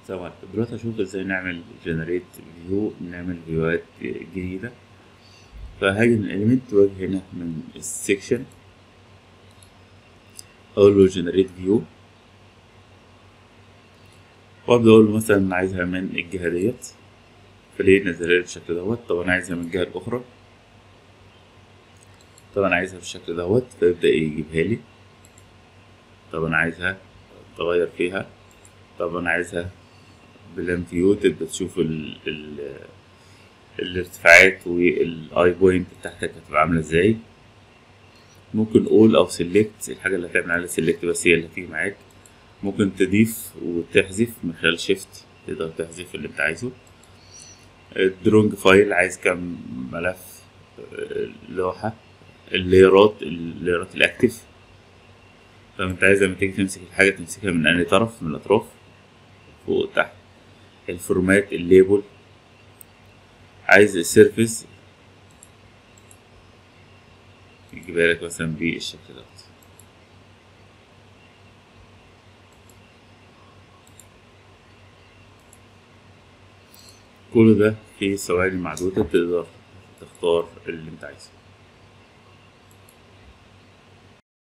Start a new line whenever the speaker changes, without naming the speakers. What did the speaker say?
السلام عليكم دلوقتي هشوف ازاي نعمل جنريت فيو نعمل فيوهات جديدة فهاجي من اليمنت واجي هنا من السكشن اقول له جنريت فيو وابدا اقول له مثلا عايزها من الجهة ديت فليه نزلها لي بالشكل دوت طب انا عايزها من الجهة الاخرى طب انا عايزها بالشكل دوت فيبدأ يجيبها لي طب انا عايزها تغير فيها طب انا عايزها بلان فيو تبدأ تشوف ال ال الارتفاعات والاي بوينت بتاعتك هتبقى عاملة ازاي ممكن اول او سيلكت الحاجة اللي هتعمل عليها سيلكت بس هي اللي هتيجي معاك ممكن تضيف وتحذف من خلال شيفت تقدر تحذف اللي انت عايزه الدرونج فايل عايز كام ملف لوحة الليرات الليرات الاكتف طب انت عايز لما تيجي تمسك الحاجة تمسكها من أي طرف من الأطراف فوق تحت الفورمات الليبل عايز السيرفيس يجيبها لك مثلا بالشكل دوت كل ده في ثواني معدودة تقدر تختار اللي انت عايزه